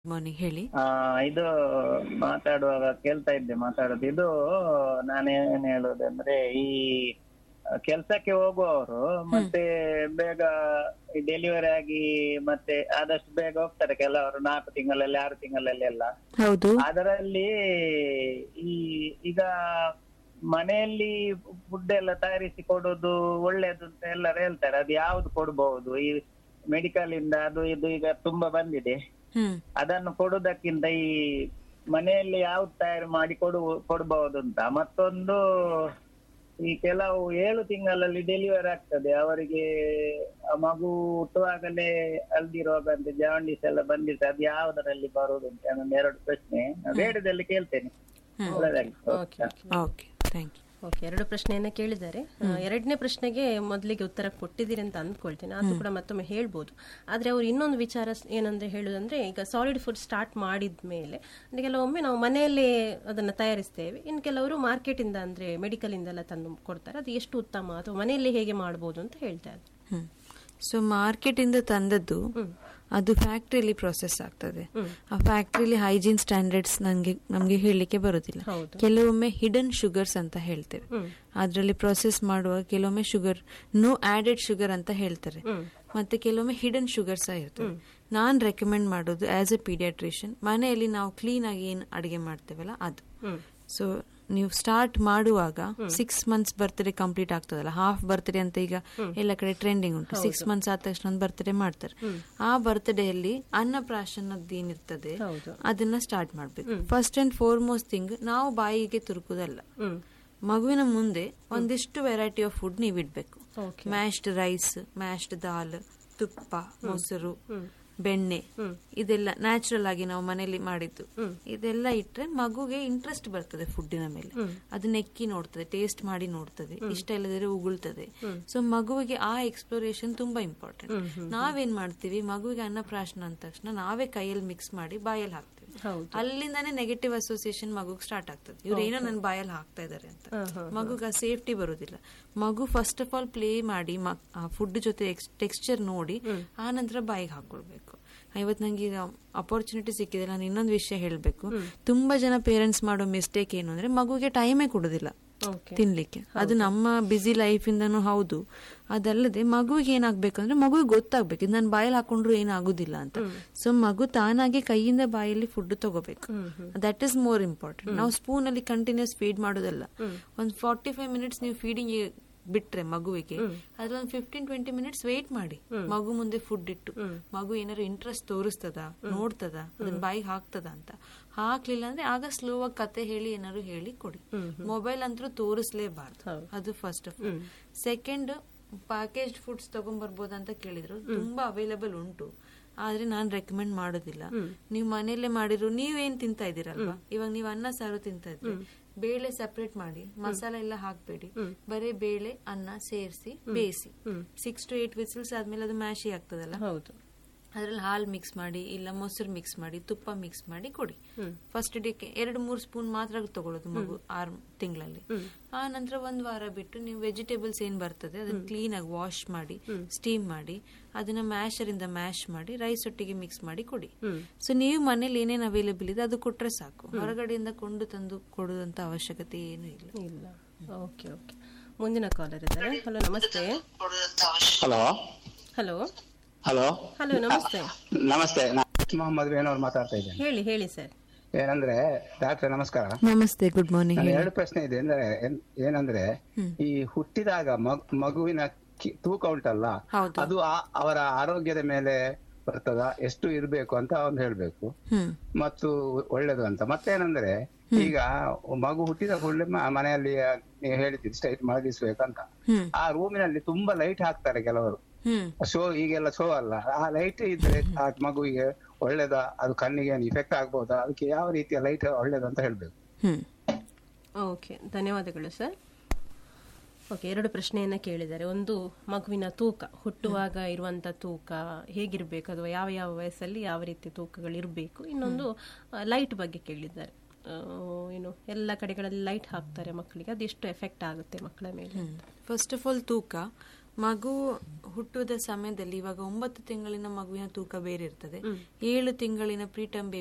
Morning ಹೇಳಿ ಆ, ಇದು ಮಾತಾಡುವಾಗ ಕೇಳ್ತಾ ಇದ್ದೆ ಮಾತಾಡೋದು ಇದು ನಾನೇನ್ ಹೇಳೋದಂದ್ರೆ ಈ ಕೆಲ್ಸಕ್ಕೆ ಹೋಗುವವರು ಮತ್ತೆ ಬೇಗ ಡೆಲಿವರಿ ಆಗಿ ಮತ್ತೆ ಆದಷ್ಟು ಬೇಗ ಹೋಗ್ತಾರೆ ಕೆಲವರು ನಾಲ್ಕು ತಿಂಗಳಲ್ಲಿ ಆರು ತಿಂಗಳಲ್ಲಿ ಎಲ್ಲ ಹೌದು ಅದರಲ್ಲಿ ಈ ಈಗ ಮನೆಯಲ್ಲಿ ಫುಡ್ ಎಲ್ಲ ತಯಾರಿಸಿ ಕೊಡೋದು ಒಳ್ಳೇದು ಅಂತ ಎಲ್ಲರೂ ಹೇಳ್ತಾರೆ ಅದು ಯಾವ್ದು ಕೊಡ್ಬಹುದು ಈ ಮೆಡಿಕಲ್ ಇಂದ ಅದು ಇದು ಈಗ ತುಂಬಾ ಬಂದಿದೆ ಹ್ಮ್ ಅದನ್ನು ಕೊಡುವುದಕ್ಕಿಂತ ಈ ಮನೆಯಲ್ಲಿ ಯಾವ್ದು ತಯಾರು ಮಾಡಿ ಕೊಡು ಕೊಡಬಹುದು ಅಂತ ಮತ್ತೊಂದು ಈ ಕೆಲವು ಏಳು ತಿಂಗಳಲ್ಲಿ ಡೆಲಿವರಿ ಆಗ್ತದೆ ಅವರಿಗೆ ಆ ಮಗು ಹುಟ್ಟುವಾಗಲೇ ಹಲ್ದಿ ರೋಗ ಅಂತ ಜಾಂಡೀಸ್ ಎಲ್ಲ ಬಂದಿದೆ ಅದು ಯಾವುದರಲ್ಲಿ ಬರುವುದು ಅಂತ ನನ್ನ ಎರಡು ಪ್ರಶ್ನೆ ಬೇಡದಲ್ಲಿ ಕೇಳ್ತೇನೆ ಒಳ್ಳೆದಾಗಿ okay okay thank you okay ಎರಡು ಪ್ರಶ್ನೆಯನ್ನ ಕೇಳಿದ್ದಾರೆ ಆ, ಎರಡನೇ ಪ್ರಶ್ನೆಗೆ ಮೊದಲಿಗೆ ಉತ್ತರ ಕೊಟ್ಟಿದ್ದೀರಿ ಅಂತ ಅಂದ್ಕೊಳ್ತೀನಿ ಅದು ಕೂಡ ಮತ್ತೊಮ್ಮೆ ಹೇಳ್ಬೋದು ಆದ್ರೆ ಅವ್ರು ಇನ್ನೊಂದು ವಿಚಾರ ಸ್- ಏನಂದ್ರೆ ಹೇಳುದಂದ್ರೆ ಈಗ ಸಾಲಿಡ್ ಫುಡ್ ಸ್ಟಾರ್ಟ್ ಮಾಡಿದ ಮೇಲೆ ಅಂದ್ರೆ ಕೆಲವೊಮ್ಮೆ ನಾವು ಮನೆಯಲ್ಲೇ ಅದನ್ನ ತಯಾರಿಸ್ತೇವೆ ಇನ್ನು ಕೆಲವರು ಮಾರ್ಕೆಟ್ ಇಂದ ಅಂದ್ರೆ ಮೆಡಿಕಲ್ ಇಂದೆಲ್ಲ ತಂದು ಕೊಡ್ತಾರೆ ಅದು ಎಷ್ಟು ಉತ್ತಮ ಅಥವಾ ಮನೆಯಲ್ಲೇ ಹೇಗೆ ಮಾಡ್ಬೋದು ಅಂತ ಹೇಳ್ತಾ ಇದ್ರು ಹ್ಮ್ ಸೊ ಮಾರ್ಕೆಟಿಂದ ತಂದದ್ದು ಅದು ಫ್ಯಾಕ್ಟ್ರಿಯಲ್ಲಿ ಪ್ರೊಸೆಸ್ ಆಗ್ತದೆ ಆ ಫ್ಯಾಕ್ಟ್ರಿಲಿ ಹೈಜೀನ್ ಸ್ಟ್ಯಾಂಡರ್ಡ್ಸ್ ನಮಗೆ ನಮಗೆ ಹೇಳಲಿಕ್ಕೆ ಬರೋದಿಲ್ಲ ಹೌದು. ಕೆಲವೊಮ್ಮೆ ಹಿಡನ್ ಶುಗರ್ಸ್ ಅಂತ ಹೇಳ್ತೇವೆ ಅದರಲ್ಲಿ ಪ್ರೊಸೆಸ್ ಮಾಡುವಾಗ ಕೆಲವೊಮ್ಮೆ ಶುಗರ್ ನೋ ಆಡೆಡ್ ಶುಗರ್ ಅಂತ ಹೇಳ್ತಾರೆ ಮತ್ತೆ ಕೆಲವೊಮ್ಮೆ ಹಿಡನ್ ಶುಗರ್ ಸಹ ಇರ್ತದೆ ನಾನ್ ರೆಕಮೆಂಡ್ ಮಾಡೋದು ಆಸ್ ಎ ಪೀಡಿಯಾಟ್ರಿಷಿಯನ್ ಮನೆಯಲ್ಲಿ ನಾವು ಕ್ಲೀನ್ ಆಗಿ ಏನು ಅಡಿಗೆ ಮಾಡ್ತೇವಲ್ಲ ಅದು ಸೊ ನೀವು ಸ್ಟಾರ್ಟ್ ಮಾಡುವಾಗ ಸಿಕ್ಸ್ ಮಂತ್ಸ್ ಬರ್ತ್ಡೇ ಕಂಪ್ಲೀಟ್ ಆಗ್ತದಲ್ಲ ಹಾಫ್ ಬರ್ತ್ಡೇ ಅಂತ ಈಗ ಎಲ್ಲ ಕಡೆ ಟ್ರೆಂಡಿಂಗ್ ಉಂಟು ಸಿಕ್ಸ್ ಮಂತ್ಸ್ ಆದ ತಕ್ಷಣ ಒಂದು ಬರ್ತ್ಡೇ ಮಾಡ್ತಾರೆ ಆ ಬರ್ತ್ಡೇಯಲ್ಲಿ ಅನ್ನಪ್ರಾಶನದ್ದು ಏನಿರ್ತದೆ ಹೌದು. ಅದನ್ನ ಸ್ಟಾರ್ಟ್ ಮಾಡ್ಬೇಕು ಫಸ್ಟ್ ಅಂಡ್ ಫಾರ್ಮೋಸ್ಟ್ ಥಿಂಗ್ ನಾವು ಬಾಯಿಗೆ ತುರುಕುದಲ್ಲ ಮಗುವಿನ ಮುಂದೆ ಒಂದಿಷ್ಟು ವೆರೈಟಿ ಆಫ್ ಫುಡ್ ನೀವು ಇಡ್ಬೇಕು ಮ್ಯಾಶ್ಡ್ ರೈಸ್ ಮ್ಯಾಶ್ಡ್ ದಾಲ್ ತುಪ್ಪ ಮೊಸರು ಬೆಣ್ಣೆ ಇದೆಲ್ಲ ನ್ಯಾಚುರಲ್ ಆಗಿ ನಾವು ಮನೆಯಲ್ಲಿ ಮಾಡಿದ್ದು ಇದೆಲ್ಲ ಇಟ್ರೆ ಮಗುಗೆ ಇಂಟ್ರೆಸ್ಟ್ ಬರ್ತದೆ ಫುಡ್ಡಿನ ಮೇಲೆ ಅದು ನೆಕ್ಕಿ ನೋಡ್ತದೆ ಟೇಸ್ಟ್ ಮಾಡಿ ನೋಡ್ತದೆ ಇಷ್ಟ ಇಲ್ಲದ್ರೆ ಉಗುಳ್ತದೆ ಸೊ ಮಗುವಿಗೆ ಆ ಎಕ್ಸ್ಪ್ಲೋರೇಷನ್ ತುಂಬಾ ಇಂಪಾರ್ಟೆಂಟ್ ನಾವೇನ್ ಮಾಡ್ತೀವಿ ಮಗುವಿಗೆ ಅನ್ನಪ್ರಾಶನ ಅಂದ ತಕ್ಷಣ ನಾವೇ ಕೈಯಲ್ಲಿ ಮಿಕ್ಸ್ ಮಾಡಿ ಬಾಯಲ್ಲಿ ಹಾಕ್ತೀವಿ ಅಲ್ಲಿಂದಾನೇ ನೆಗೆಟಿವ್ ಅಸೋಸಿಯೇಷನ್ ಮಗುಗೆ ಸ್ಟಾರ್ಟ್ ಆಗ್ತದೆ ಇವ್ರು ಏನೋ ನನ್ನ ಬಾಯಲ್ಲಿ ಹಾಕ್ತಾ ಇದಾರೆ ಅಂತ ಮಗುಗೆ ಆ ಸೇಫ್ಟಿ ಬರುದಿಲ್ಲ ಮಗು ಫಸ್ಟ್ ಆಫ್ ಆಲ್ ಪ್ಲೇ ಮಾಡಿ ಫುಡ್ ಜೊತೆ ಟೆಕ್ಸ್ಚರ್ ನೋಡಿ ಆ ನಂತರ ಬಾಯಿಗೆ ಹಾಕೊಳ್ಬೇಕು ಇವತ್ತು ನಂಗೆ ಅಪರ್ಚುನಿಟಿ ಸಿಕ್ಕಿದೆ ನಾನು ಇನ್ನೊಂದು ವಿಷಯ ಹೇಳಬೇಕು ತುಂಬಾ ಜನ ಪೇರೆಂಟ್ಸ್ ಮಾಡೋ ಮಿಸ್ಟೇಕ್ ಏನು ಅಂದ್ರೆ ಮಗುಗೆ ಟೈಮೇ ಕೊಡುದಿಲ್ಲ ಓಕೆ ತಿನ್ಲಿಕ್ಕೆ ಅದು ನಮ್ಮ ಬಿಸಿ ಲೈಫ್ ಇಂದನೂ ಹೌದು ಅದಲ್ಲದೆ ಮಗುವಿಗೆ ಏನಾಗ್ಬೇಕು ಅಂದ್ರೆ ಮಗುವಿಗೆ ಗೊತ್ತಾಗ್ಬೇಕು ಇದು ನಾನು ಬಾಯಲ್ಲಿ ಹಾಕೊಂಡ್ರು ಏನಾಗುದಿಲ್ಲ ಅಂತ ಸೊ ಮಗು ತಾನಾಗಿ ಕೈಯಿಂದ ಬಾಯಲ್ಲಿ ಫುಡ್ ತಗೋಬೇಕು ದಟ್ ಇಸ್ ಮೋರ್ ಇಂಪಾರ್ಟೆಂಟ್ ನಾವು ಸ್ಪೂನ್ ಅಲ್ಲಿ ಕಂಟಿನ್ಯೂಸ್ ಫೀಡ್ ಮಾಡೋದಲ್ಲ ಒಂದ್ ಫಾರ್ಟಿ ಫೈವ್ ಮಿನಿಟ್ಸ್ ನೀವು ಫೀಡಿಂಗ್ ಬಿಟ್ರೆ ಮಗುವಿಗೆ ಅದ್ರೊಂದು ಫಿಫ್ಟೀನ್ ಟ್ವೆಂಟಿ ಮಿನಿಟ್ಸ್ ವೇಟ್ ಮಾಡಿ ಮಗು ಮುಂದೆ ಫುಡ್ ಇಟ್ಟು ಮಗು ಏನಾದ್ರು ಇಂಟ್ರೆಸ್ಟ್ ತೋರಿಸ್ತದ ನೋಡ್ತದ ಅದನ್ನ ಬಾಯಿಗೆ ಹಾಕ್ತದ ಅಂತ ಹಾಕ್ಲಿಲ್ಲ ಅಂದ್ರೆ ಆಗ ಸ್ಲೋ ಆಗಿ ಕತೆ ಹೇಳಿ ಏನಾದ್ರು ಹೇಳಿ ಕೊಡಿ ಮೊಬೈಲ್ ಅಂತೂ ತೋರಿಸ್ಲೇಬಾರ್ದು ಅದು first of all second packaged foods ತಗೊಂಡ್ಬರ್ಬೋದು ಅಂತ ಕೇಳಿದ್ರು ತುಂಬಾ ಅವೈಲೇಬಲ್ ಉಂಟು ಆದ್ರೆ ನಾನ್ ರೆಕಮೆಂಡ್ ಮಾಡೋದಿಲ್ಲ ನೀವು ಮನೆಯಲ್ಲೇ ಮಾಡಿರೋ ನೀವೇನ್ ತಿಂತಾ ಇದೀರಲ್ವಾ ಇವಾಗ ನೀವು ಅನ್ನ ಸಾರು ತಿಂತಾ ಇದ್ರಿ ಬೇಳೆ ಸಪರೇಟ್ ಮಾಡಿ ಮಸಾಲ ಎಲ್ಲ ಹಾಕ್ಬೇಡಿ ಬರೀ ಬೇಳೆ ಅನ್ನ ಸೇರಿಸಿ ಬೇಯಿಸಿ ಸಿಕ್ಸ್ ಟು ಏಟ್ ವಿಸಿಲ್ಸ್ ಆದ್ಮೇಲೆ ಅದು ಮ್ಯಾಶಿ ಆಗ್ತದಲ್ಲ ಹೌದು ಅದ್ರಲ್ಲಿ ಹಾಲು ಮಿಕ್ಸ್ ಮಾಡಿ ಇಲ್ಲ ಮೊಸರು ಮಿಕ್ಸ್ ಮಾಡಿ ತುಪ್ಪ ಮಿಕ್ಸ್ ಮಾಡಿ ಕೊಡಿ ಫಸ್ಟ್ ಡೇಗೆ ಎರಡು ಮೂರು ಸ್ಪೂನ್ ಮಾತ್ರ ತಗೊಳ್ಳೋದು ಮಗು ಆರು ತಿಂಗಳಲ್ಲಿ ಆ ನಂತರ ಒಂದ್ ವಾರ ಬಿಟ್ಟು ನೀವು ವೆಜಿಟೇಬಲ್ಸ್ ಏನ್ ಬರ್ತದೆ ಅದನ್ನ ಕ್ಲೀನ್ ಆಗಿ ವಾಶ್ ಮಾಡಿ ಸ್ಟೀಮ್ ಮಾಡಿ ಅದನ್ನ ಮ್ಯಾಶರ್ ಇಂದ ಮ್ಯಾಶ್ ಮಾಡಿ ರೈಸ್ ಒಟ್ಟಿಗೆ ಮಿಕ್ಸ್ ಮಾಡಿ ಕೊಡಿ ಸೊ ನೀವು ಮನೇಲಿ ಏನೇನ್ ಅವೈಲೇಬಲ್ ಇದೆ ಅದು ಕೊಟ್ರೆ ಸಾಕು ಹೊರಗಡೆಯಿಂದ ಕೊಂಡು ತಂದು ಕೊಡುವಂತ ಅವಶ್ಯಕತೆ ಏನು ಇಲ್ಲ ಇಲ್ಲ ಓಕೆ ಓಕೆ ಮುಂದಿನ ಕಾಲರ್ ಇದ್ದಾರೆ ಹಲೋ ನಮಸ್ತೆ ಹಲೋ ಹಲೋ ಹಲೋ ಹಲೋ ನಮಸ್ತೆ ನಮಸ್ತೆ ನಾನು ಮೊಹಮ್ಮದ್ ವೇಣೂರ್ ಮಾತಾಡ್ತಾ ಇದ್ದೇನೆ ಹೇಳಿ ಹೇಳಿ ಸರ್ ಏನಂದ್ರೆ ಡಾಕ್ಟ್ರೆ ನಮಸ್ಕಾರ ನಮಸ್ತೆ ಗುಡ್ ಮಾರ್ನಿಂಗ್ ನನ್ನ ಎರಡು ಪ್ರಶ್ನೆ ಇದೆ ಅಂದ್ರೆ ಏನ್- ಏನಂದ್ರೆ ಈ ಹುಟ್ಟಿದಾಗ ಮಗ್- ಮಗುವಿನ ಕಿ- ತೂಕ ಉಂಟಲ್ಲ ಹೌದು. ಅದು ಆ- ಅವರ ಆರೋಗ್ಯದ ಮೇಲೆ ಬರ್ತದ ಎಷ್ಟು ಇರ್ಬೇಕು ಅಂತ ಒಂದು ಹೇಳ್ಬೇಕು ಹ್ಮ್ ಮತ್ತು ಒಳ್ಳೇದು ಅಂತ ಮತ್ತೇನಂದ್ರೆ ಈಗ ಮಗು ಹುಟ್ಟಿದ ಕೂಡಲೇ ಮನೆಯಲ್ಲಿ ನೀವು ಹೇಳಿದ್ರಿ ಸ್ಟ್ರೈಟ್ ಮಲಗಿಸ್ಬೇಕಂತ ಹ್ಮ್ ಆ ರೂಮಿನಲ್ಲಿ ತುಂಬಾ ಲೈಟ್ ಹಾಕ್ತಾರೆ ಕೆಲವರು ಹ್ಮ್ ಶೋ ಈಗೆಲ್ಲ ಶೋ ಅಲ್ಲ ಆ ಲೈಟ್ ಇದ್ರೆ ಆ ಮಗುವಿಗೆ ಒಳ್ಳೇದ ಅದು ಕಣ್ಣಿಗೆ ಏನು ಇಫೆಕ್ಟ್ ಆಗ್ಬೋದಾ ಅದಕ್ಕೆ ಯಾವ ರೀತಿಯ ಲೈಟ್ ಒಳ್ಳೇದು ಅಂತ ಹೇಳ್ಬೇಕು ಹ್ಮ್ ಓಕೆ ಧನ್ಯವಾದಗಳು ಸರ್ ಓಕೆ ಎರಡು ಪ್ರಶ್ನೆಯನ್ನ ಕೇಳಿದ್ದಾರೆ ಒಂದು ಮಗುವಿನ ತೂಕ ಹುಟ್ಟುವಾಗ ಇರುವಂತ ತೂಕ ಹೇಗಿರ್ಬೇಕು ಅಥವಾ ಯಾವ ಯಾವ ವಯಸ್ಸಲ್ಲಿ ಯಾವ ರೀತಿ ತೂಕಗಳು ಇರಬೇಕು ಇನ್ನೊಂದು ಲೈಟ್ ಬಗ್ಗೆ ಕೇಳಿದ್ದಾರೆ ಆ, ಏನು ಎಲ್ಲ ಕಡೆಗಳಲ್ಲಿ ಲೈಟ್ ಹಾಕ್ತಾರೆ ಮಕ್ಕಳಿಗೆ ಅದೆಷ್ಟು ಎಫೆಕ್ಟ್ ಆಗುತ್ತೆ ಮಕ್ಕಳ ಮೇಲೆ ಫಸ್ಟ್ ಆಫ್ ಆಲ್ ತೂಕ ಮಗು ಹುಟ್ಟುದ ಸಮಯದಲ್ಲಿ ಇವಾಗ ಒಂಬತ್ತು ತಿಂಗಳಿನ ಮಗುವಿನ ತೂಕ ಬೇರೆ ಇರ್ತದೆ ಏಳು ತಿಂಗಳಿನ ಪ್ರೀಟಮ್